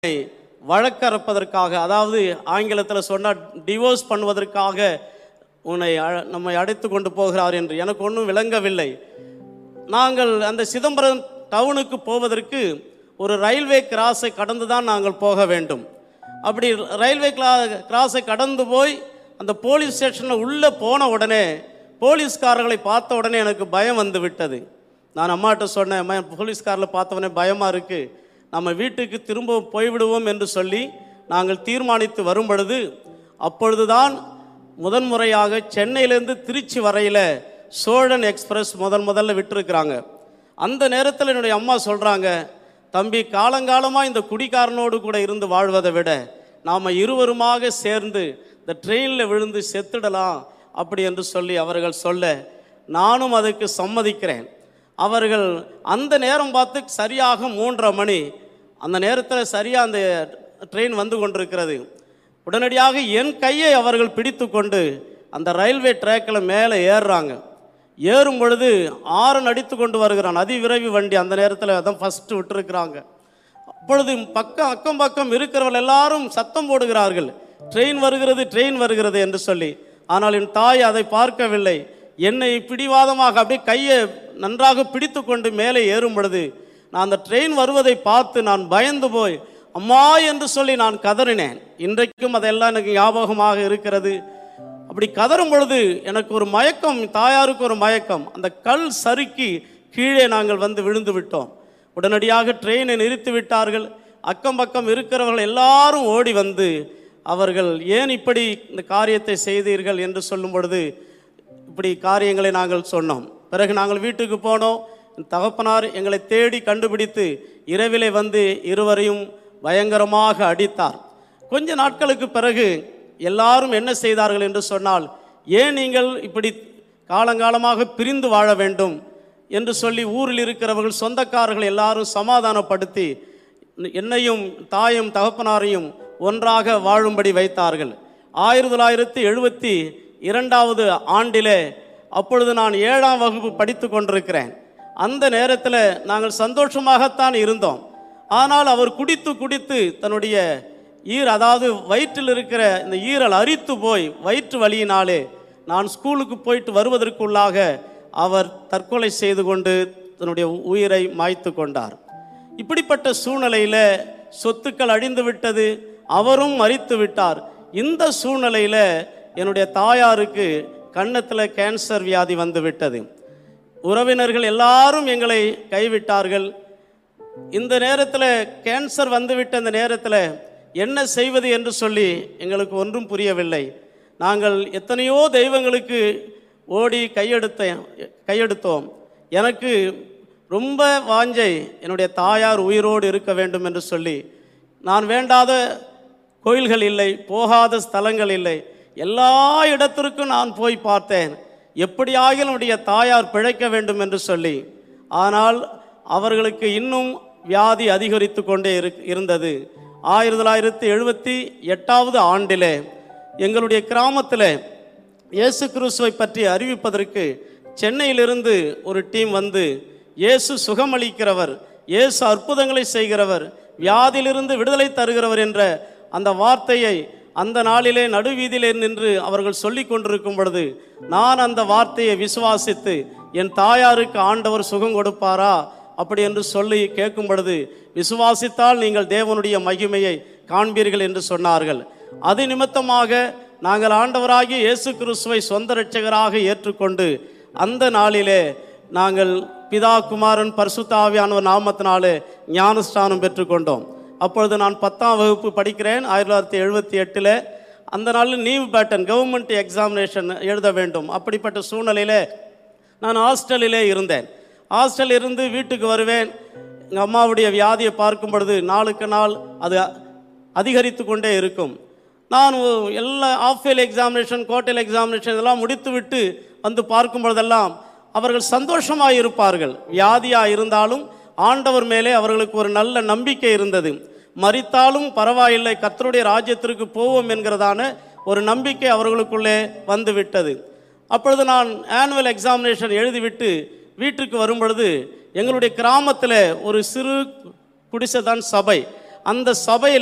வழக்கறப்பதற்காக அதாவது ஆங்கிலத்தில் சொன்னால் டிவோர்ஸ் பண்ணுவதற்காக உன்னை அழ- நம்மை அடைத்து கொண்டு போகிறார் என்று எனக்கு ஒன்றும் விளங்கவில்லை நாங்கள் அந்த சிதம்பரம் டவுனுக்கு போவதற்கு ஒரு ரயில்வே கிராஸை கடந்து தான் நாங்கள் போக வேண்டும் அப்படி ரயில்வே கிளா கிராஸை கடந்து போய் அந்த போலீஸ் ஸ்டேஷனில் உள்ளே போன உடனே போலீஸ்காரர்களை பார்த்த உடனே எனக்கு பயம் வந்து விட்டது நான் அம்மாட்ட சொன்னேன் அம்மா போலீஸ்காரில் பார்த்தவொடனே பயமாக இருக்குது நம்ம வீட்டுக்கு திரும்ப போய்விடுவோம் என்று சொல்லி நாங்கள் தீர்மானித்து வரும் பொழுது அப்பொழுதுதான் முதன்முறையாக சென்னையிலேருந்து திருச்சி வரையில் சோழன் எக்ஸ்பிரஸ் முதல் முதல்ல விட்டிருக்கிறாங்க அந்த நேரத்தில் என்னுடைய அம்மா சொல்கிறாங்க தம்பி காலங்காலமாக இந்த குடிகாரனோடு கூட இருந்து வாழ்வதை விட நாம் இருவருமாக சேர்ந்து இந்த ட்ரெயினில் விழுந்து செத்துடலாம் அப்படி என்று சொல்லி அவர்கள் சொல்ல நானும் அதுக்கு சம்மதிக்கிறேன் அவர்கள் அந்த நேரம் பார்த்து சரியாக மூன்றரை மணி அந்த நேரத்தில் சரியாக அந்த ட்ரெயின் வந்து கொண்டிருக்கிறது உடனடியாக என் கையை அவர்கள் பிடித்து கொண்டு அந்த ரயில்வே ட்ராக்கில் மேலே ஏறுறாங்க ஏறும் பொழுது ஆரன் அடித்து கொண்டு வருகிறான் அதிவிரைவு வண்டி அந்த நேரத்தில் அதான் ஃபஸ்ட்டு விட்டுருக்குறாங்க அப்பொழுது பக்கம் அக்கம் பக்கம் இருக்கிறவர்கள் எல்லாரும் சத்தம் போடுகிறார்கள் ட்ரெயின் வருகிறது ட்ரெயின் வருகிறது என்று சொல்லி ஆனால் என் தாய் அதை பார்க்கவில்லை என்னை பிடிவாதமாக அப்படியே கையை நன்றாக பிடித்து கொண்டு மேலே ஏறும் பொழுது நான் அந்த ட்ரெயின் வருவதை பார்த்து நான் பயந்து போய் அம்மா என்று சொல்லி நான் கதறினேன் இன்றைக்கும் அதெல்லாம் எனக்கு ஞாபகமாக இருக்கிறது அப்படி கதறும் பொழுது எனக்கு ஒரு மயக்கம் தாயாருக்கு ஒரு மயக்கம் அந்த கல் சறுக்கி கீழே நாங்கள் வந்து விழுந்து விட்டோம் உடனடியாக ட்ரெயினை நிறுத்தி விட்டார்கள் அக்கம் பக்கம் இருக்கிறவர்கள் எல்லாரும் ஓடி வந்து அவர்கள் ஏன் இப்படி இந்த காரியத்தை செய்தீர்கள் என்று சொல்லும் பொழுது இப்படி காரியங்களை நாங்கள் சொன்னோம் பிறகு நாங்கள் வீட்டுக்கு போனோம் என் தகப்பனார் எங்களை தேடி கண்டுபிடித்து இரவிலே வந்து இருவரையும் பயங்கரமாக அடித்தார் கொஞ்ச நாட்களுக்கு பிறகு எல்லாரும் என்ன செய்தார்கள் என்று சொன்னால் ஏன் நீங்கள் இப்படி காலங்காலமாக பிரிந்து வாழ வேண்டும் என்று சொல்லி ஊரில் இருக்கிறவர்கள் சொந்தக்காரர்கள் எல்லாரும் சமாதானப்படுத்தி என்னையும் தாயும் தகப்பனாரையும் ஒன்றாக வாழும்படி வைத்தார்கள் ஆயிரத்தி தொள்ளாயிரத்தி எழுபத்தி இரண்டாவது ஆண்டிலே அப்பொழுது நான் ஏழாம் வகுப்பு படித்து கொண்டிருக்கிறேன் அந்த நேரத்தில் நாங்கள் சந்தோஷமாகத்தான் இருந்தோம் ஆனால் அவர் குடித்து குடித்து தன்னுடைய ஈர் அதாவது வயிற்றில் இருக்கிற இந்த ஈரல் அரித்து போய் வயிற்று வலியினாலே நான் ஸ்கூலுக்கு போயிட்டு வருவதற்குள்ளாக அவர் தற்கொலை செய்து கொண்டு தன்னுடைய உயிரை மாய்த்து கொண்டார் இப்படிப்பட்ட சூழ்நிலையில் சொத்துக்கள் அழிந்து விட்டது அவரும் மறித்து விட்டார் இந்த சூழ்நிலையில் என்னுடைய தாயாருக்கு கன்னத்தில் கேன்சர் வியாதி வந்து விட்டது உறவினர்கள் எல்லாரும் எங்களை கைவிட்டார்கள் இந்த நேரத்தில் கேன்சர் வந்துவிட்ட இந்த நேரத்தில் என்ன செய்வது என்று சொல்லி எங்களுக்கு ஒன்றும் புரியவில்லை நாங்கள் எத்தனையோ தெய்வங்களுக்கு ஓடி கையெடுத்த கையெடுத்தோம் எனக்கு ரொம்ப வாஞ்சை என்னுடைய தாயார் உயிரோடு இருக்க வேண்டும் என்று சொல்லி நான் வேண்டாத கோயில்கள் இல்லை போகாத ஸ்தலங்கள் இல்லை எல்லா இடத்திற்கும் நான் போய் பார்த்தேன் எப்படியாக என்னுடைய தாயார் பிழைக்க வேண்டும் என்று சொல்லி ஆனால் அவர்களுக்கு இன்னும் வியாதி அதிகரித்து கொண்டே இரு இருந்தது ஆயிரத்தி தொள்ளாயிரத்தி எழுபத்தி எட்டாவது ஆண்டிலே எங்களுடைய கிராமத்தில் இயேசு கிறிஸ்துவை பற்றி அறிவிப்பதற்கு சென்னையிலிருந்து ஒரு டீம் வந்து இயேசு சுகமளிக்கிறவர் இயேசு அற்புதங்களை செய்கிறவர் வியாதியிலிருந்து விடுதலை தருகிறவர் என்ற அந்த வார்த்தையை அந்த நாளிலே நடுவீதியிலே நின்று அவர்கள் சொல்லி கொண்டிருக்கும் பொழுது நான் அந்த வார்த்தையை விசுவாசித்து என் தாயாருக்கு ஆண்டவர் சுகம் கொடுப்பாரா அப்படி என்று சொல்லி கேட்கும் பொழுது விசுவாசித்தால் நீங்கள் தேவனுடைய மகிமையை காண்பீர்கள் என்று சொன்னார்கள் அது நிமித்தமாக நாங்கள் ஆண்டவராகிய இயேசு கிறிஸ்துவை சொந்த இரட்சகராக ஏற்றுக்கொண்டு அந்த நாளிலே நாங்கள் பிதா குமாரன் பரிசுத்தாவியானவர் நாமத்தினாலே ஞானஸ்தானம் பெற்றுக்கொண்டோம் அப்பொழுது நான் பத்தாம் வகுப்பு படிக்கிறேன் ஆயிரத்தி தொள்ளாயிரத்தி எழுபத்தி எட்டில் அந்த நாளில் நீவ் பேட்டன் கவர்மெண்ட் எக்ஸாமினேஷன் எழுத வேண்டும் அப்படிப்பட்ட சூழ்நிலையில் நான் ஹாஸ்டலிலே இருந்தேன் ஹாஸ்டல் இருந்து வீட்டுக்கு வருவேன் எங்கள் அம்மாவுடைய வியாதியை பார்க்கும் பொழுது நாளுக்கு நாள் அது அதிகரித்து கொண்டே இருக்கும் நான் ஒ- எல்லா ஆஃப் ஃபெயில் எக்ஸாமினேஷன் கோட்டைல் எக்ஸாமினேஷன் இதெல்லாம் முடித்துவிட்டு வந்து பார்க்கும் பொழுதெல்லாம் அவர்கள் சந்தோஷமாக இருப்பார்கள் வியாதியாக இருந்தாலும் ஆண்டவர் மேலே அவர்களுக்கு ஒரு நல்ல நம்பிக்கை இருந்தது மறித்தாலும் பரவாயில்லை கர்த்தருடைய ராஜ்யத்திற்கு போவோம் என்கிறதான ஒரு நம்பிக்கை அவர்களுக்குள்ளே வந்து விட்டது அப்பொழுது நான் ஆனுவல் எக்ஸாமினேஷன் எழுதிவிட்டு வீட்டுக்கு வரும் பொழுது எங்களுடைய கிராமத்தில் ஒரு சிறு குடிசைதான் சபை அந்த சபையில்